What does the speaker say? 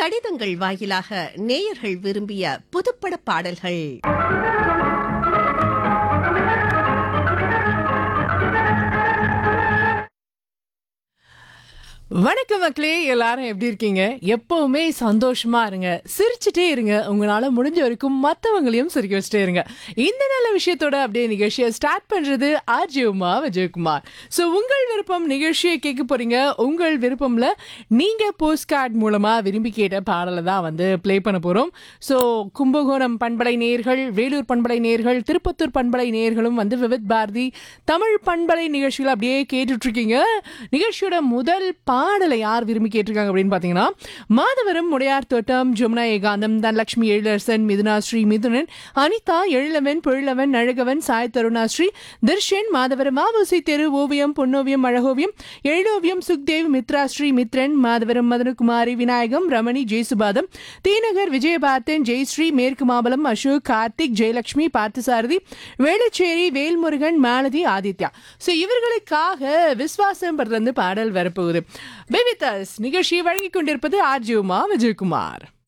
கடிதங்கள் வாயிலாக நேயர்கள் விரும்பிய புதுப்பட பாடல்கள் வணக்கம் மக்களே எல்லாரும் எப்படி இருக்கீங்க எப்பவுமே சந்தோஷமா இருங்க சிரிச்சுட்டே இருங்க உங்களால முடிஞ்ச வரைக்கும் மத்தவங்களையும் சிரிக்க வச்சுட்டே இருங்க இந்த நல்ல விஷயத்தோட அப்படியே நிகழ்ச்சியை ஸ்டார்ட் பண்றது ஆர்ஜி உமா விஜயகுமார் ஸோ உங்கள் விருப்பம் நிகழ்ச்சியை கேட்க போறீங்க உங்கள் விருப்பம்ல நீங்க போஸ்ட் கார்டு மூலமா விரும்பி கேட்ட பாடலை தான் வந்து ப்ளே பண்ண போறோம் ஸோ கும்பகோணம் பண்பலை நேர்கள் வேலூர் பண்பலை நேர்கள் திருப்பத்தூர் பண்பலை நேர்களும் வந்து விவித் பாரதி தமிழ் பண்பலை நிகழ்ச்சியில் அப்படியே கேட்டுட்டு இருக்கீங்க நிகழ்ச்சியோட முதல் பாடலை யார் விரும்பி கேட்டிருக்காங்க அப்படின்னு பார்த்தீங்கன்னா மாதவரம் முடையார் தோட்டம் ஜமுனா ஏகாந்தம் தனலட்சுமி எழிலரசன் மிதுனா ஸ்ரீ மிதுனன் அனிதா எழிலவன் பொழிலவன் அழகவன் சாய் தருணாஸ்ரீ தர்ஷன் மாதவரம் மாவூசி தெரு ஓவியம் பொன்னோவியம் அழகோவியம் எழிலோவியம் சுக்தேவ் மித்ரா ஸ்ரீ மித்ரன் மாதவரம் மதனகுமாரி விநாயகம் ரமணி ஜெயசுபாதம் தீநகர் விஜயபாத்தன் ஜெயஸ்ரீ மேற்கு மாம்பலம் அசோக் கார்த்திக் ஜெயலட்சுமி பார்த்தசாரதி வேளச்சேரி வேல்முருகன் மாலதி ஆதித்யா ஸோ இவர்களுக்காக விஸ்வாசம் இருந்து பாடல் வரப்போகுது பேபிதாஸ் நிகழ்ச்சியை வழங்கிக் கொண்டிருப்பது ஆர்ஜியுமா விஜயகுமார்